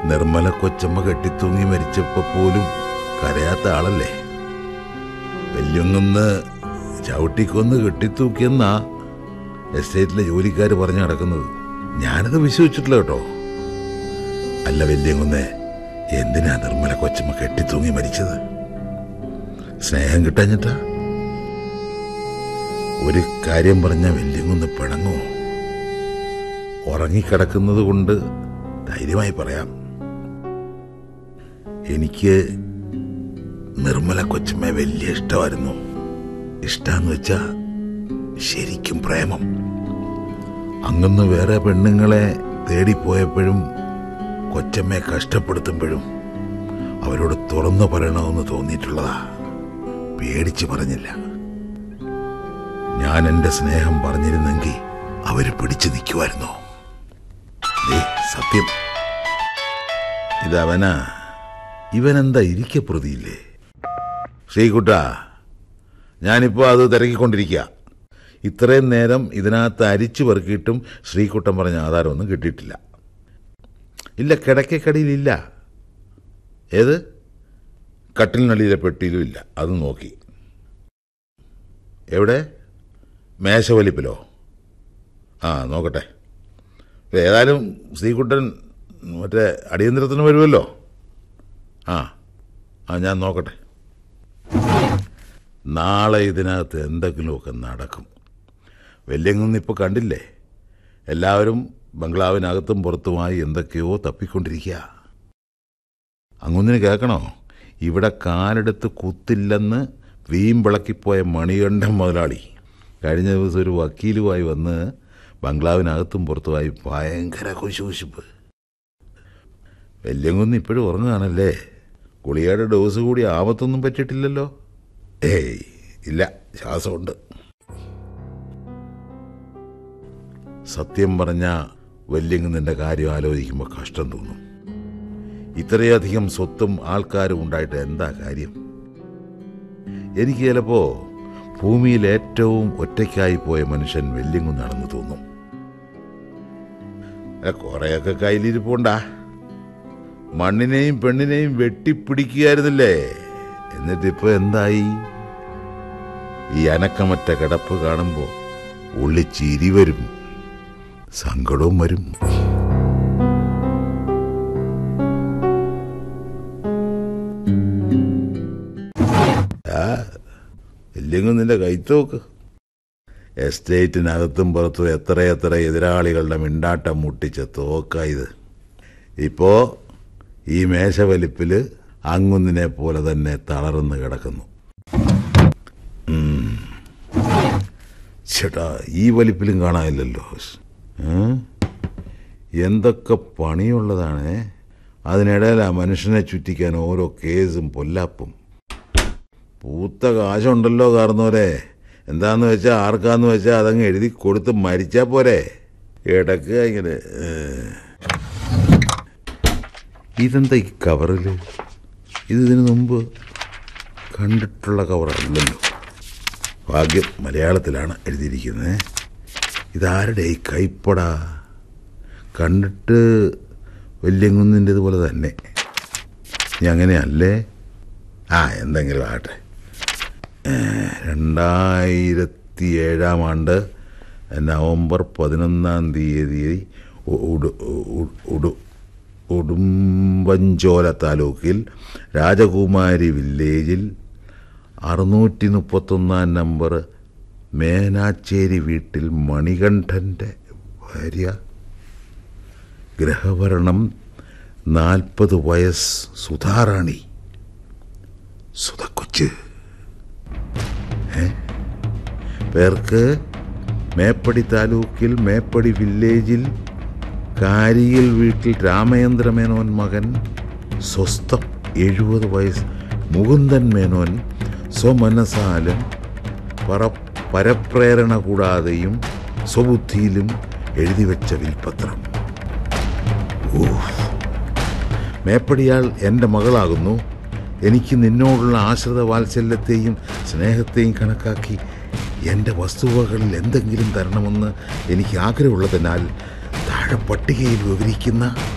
നിർമ്മല കൊച്ചമ്മ കെട്ടിത്തൂങ്ങി മരിച്ചപ്പോ പോലും കരയാത്ത ആളല്ലേ വല്യങ്ങന്ന് ചവിട്ടിക്കൊന്ന് കെട്ടിത്തൂക്കിയെന്നാ എസ്റ്റേറ്റിലെ ജോലിക്കാർ പറഞ്ഞു നടക്കുന്നത് ഞാനത് വിശ്വസിച്ചിട്ടില്ല കേട്ടോ അല്ല വല്യങ്ങുന്നേ എന്തിനാ നിർമ്മല കൊച്ചമ്മ കെട്ടിത്തൂങ്ങി മരിച്ചത് സ്നേഹം കിട്ടാഞ്ഞിട്ടാ ഒരു കാര്യം പറഞ്ഞ വല്യങ്ങുന്ന് പിണങ്ങോ ഉറങ്ങിക്കിടക്കുന്നത് കൊണ്ട് ധൈര്യമായി പറയാം എനിക്ക് നിർമ്മല കൊച്ചമ്മയെ വലിയ ഇഷ്ടമായിരുന്നു ഇഷ്ടാന്ന് വെച്ചാ ശരിക്കും പ്രേമം അങ്ങന്ന് വേറെ പെണ്ണുങ്ങളെ തേടിപ്പോയപ്പോഴും കൊച്ചമ്മയെ കഷ്ടപ്പെടുത്തുമ്പോഴും അവരോട് തുറന്നു പറയണമെന്ന് തോന്നിയിട്ടുള്ളതാ പേടിച്ച് പറഞ്ഞില്ല ഞാൻ എന്റെ സ്നേഹം പറഞ്ഞിരുന്നെങ്കിൽ അവര് പിടിച്ചു നിൽക്കുമായിരുന്നു ദേ, സത്യം ഇതവനാ ഇവനെന്താ ഇരിക്കപ്രതിയില്ലേ ശ്രീകുട്ട ഞാനിപ്പോ അത് തിരക്കിക്കൊണ്ടിരിക്കുക ഇത്രയും നേരം ഇതിനകത്ത് അരിച്ചു പെറുക്കിയിട്ടും ശ്രീകുട്ടൻ പറഞ്ഞ ആധാരമൊന്നും കിട്ടിയിട്ടില്ല ഇല്ല കിടക്കക്കടിയിലില്ല ഏത് കട്ടിലിനടിയിലെ പെട്ടിയിലും ഇല്ല അത് നോക്കി എവിടെ മേശവലിപ്പിലോ ആ നോക്കട്ടെ ഇപ്പൊ ഏതായാലും ശ്രീകുട്ടൻ മറ്റേ അടിയന്തരത്തിന് വരുമല്ലോ ആ ആ ഞാൻ നോക്കട്ടെ നാളെ ഇതിനകത്ത് എന്തെങ്കിലുമൊക്കെ നടക്കും വല്യങ്ങൊന്നും ഇപ്പോൾ കണ്ടില്ലേ എല്ലാവരും ബംഗ്ലാവിനകത്തും പുറത്തുമായി എന്തൊക്കെയോ തപ്പിക്കൊണ്ടിരിക്കുക അങ്ങൊന്നിന് കേൾക്കണോ ഇവിടെ കാലെടുത്ത് കുത്തില്ലെന്ന് വീമ്പിളക്കിപ്പോയ മണികണ്ഠൻ മുതലാളി കഴിഞ്ഞ ദിവസം ഒരു വക്കീലുമായി വന്ന് ബംഗ്ലാവിനകത്തും പുറത്തുമായി ഭയങ്കര കുശുകുശുപ്പ് വല്യങ്കുന്ന് ഇപ്പോഴും ഉറങ്ങുകയാണല്ലേ ഗുളികയുടെ ഡോസ് കൂടി ആപത്തൊന്നും പറ്റിയിട്ടില്ലല്ലോ ഏയ് ഇല്ല ശ്വാസമുണ്ട് സത്യം പറഞ്ഞ വല്യങ്കുന്നിൻ്റെ കാര്യം ആലോചിക്കുമ്പോൾ കഷ്ടം തോന്നും ഇത്രയധികം സ്വത്തും ആൾക്കാരും ഉണ്ടായിട്ട് എന്താ കാര്യം എനിക്ക് ചിലപ്പോ ഭൂമിയിൽ ഏറ്റവും ഒറ്റയ്ക്കായി പോയ മനുഷ്യൻ വെല്ലിങ്ങുന്നാണെന്ന് തോന്നും അല്ല, കുറെയൊക്കെ കയ്യിലിരിപ്പുണ്ടാ മണ്ണിനെയും പെണ്ണിനെയും വെട്ടിപ്പിടിക്കുകയായിരുന്നില്ലേ എന്നിട്ടിപ്പോ എന്തായി ഈ അനക്കമറ്റ കിടപ്പ് കാണുമ്പോ ഉള്ളി ചിരി വരും സങ്കടവും വരും ഇല്ലെങ്കിൽ നിന്റെ കൈത്തോക്ക് എസ്റ്റേറ്റിനകത്തും പുറത്തും എത്രയെത്ര എതിരാളികളുടെ മിണ്ടാട്ടം മുട്ടിച്ച തോക്ക ഇത് ഇപ്പോ ഈ മേശവലിപ്പില് അങ്ങുന്നിനെ പോലെ തന്നെ തളർന്ന് കിടക്കുന്നു ഉം. ചേട്ടാ ഈ വലിപ്പിലും കാണാനില്ലല്ലോ ഏ? എന്തൊക്കെ പണിയുള്ളതാണ് അതിനിടയിൽ ആ മനുഷ്യനെ ചുറ്റിക്കാൻ ഓരോ കേസും പൊല്ലാപ്പും പൂത്ത കാശുണ്ടല്ലോ കാർന്നോരെ എന്താന്ന് വെച്ചാ ആർക്കാന്ന് വെച്ചാ അതങ്ങ് എഴുതി കൊടുത്ത് മരിച്ചാ പോരെ ഇടക്ക് ഇങ്ങനെ ഏ. ഇതെന്താ ഈ കവറില് ഇത് ഇതിനു മുമ്പ് കണ്ടിട്ടുള്ള കവറല്ലല്ലോ ഭാഗ്യം മലയാളത്തിലാണ് എഴുതിയിരിക്കുന്നത് ഇതാരുടെ ഈ കൈപ്പട കണ്ടിട്ട് വല്യങ്കുന്നിൻ്റെ ഇതുപോലെ തന്നെ ഇനി അങ്ങനെയല്ലേ ആ എന്തെങ്കിലും ആകട്ടെ രണ്ടായിരത്തി ഏഴാം ആണ്ട് നവംബർ പതിനൊന്നാം തീയതി ഉ- ഉടു- ഉ- ഉടു- ഉടുമ്പഞ്ചോല താലൂക്കിൽ രാജകുമാരി വില്ലേജിൽ അറുന്നൂറ്റി മുപ്പത്തൊന്നാം നമ്പർ മേനാച്ചേരി വീട്ടിൽ മണികണ്ഠൻ്റെ ഭാര്യ ഗ്രഹഭരണം നാൽപ്പത് വയസ്സ് സുധാറാണി സുധക്കൊച്ച് പേർക്ക് മേപ്പടി താലൂക്കിൽ മേപ്പടി വില്ലേജിൽ കാരിയിൽ വീട്ടിൽ രാമചന്ദ്ര മേനോൻ മകൻ സ്വസ്ഥം എഴുപത് വയസ്സ് മുകുന്ദൻ മേനോൻ സ്വമനസാലും പറ പരപ്രേരണ കൂടാതെയും സ്വബുദ്ധിയിലും എഴുതിവെച്ച വിൽപത്രം ഊഫ്. മേപ്പടിയാൾ എൻ്റെ മകളാകുന്നു എനിക്ക് നിന്നോടുള്ള ആശ്രിത വാത്സല്യത്തെയും സ്നേഹത്തെയും കണക്കാക്കി എൻ്റെ വസ്തുവകളിൽ എന്തെങ്കിലും തരണമെന്ന് എനിക്ക് ആഗ്രഹമുള്ളതിനാൽ താഴെ പട്ടികയിൽ വിവരിക്കുന്ന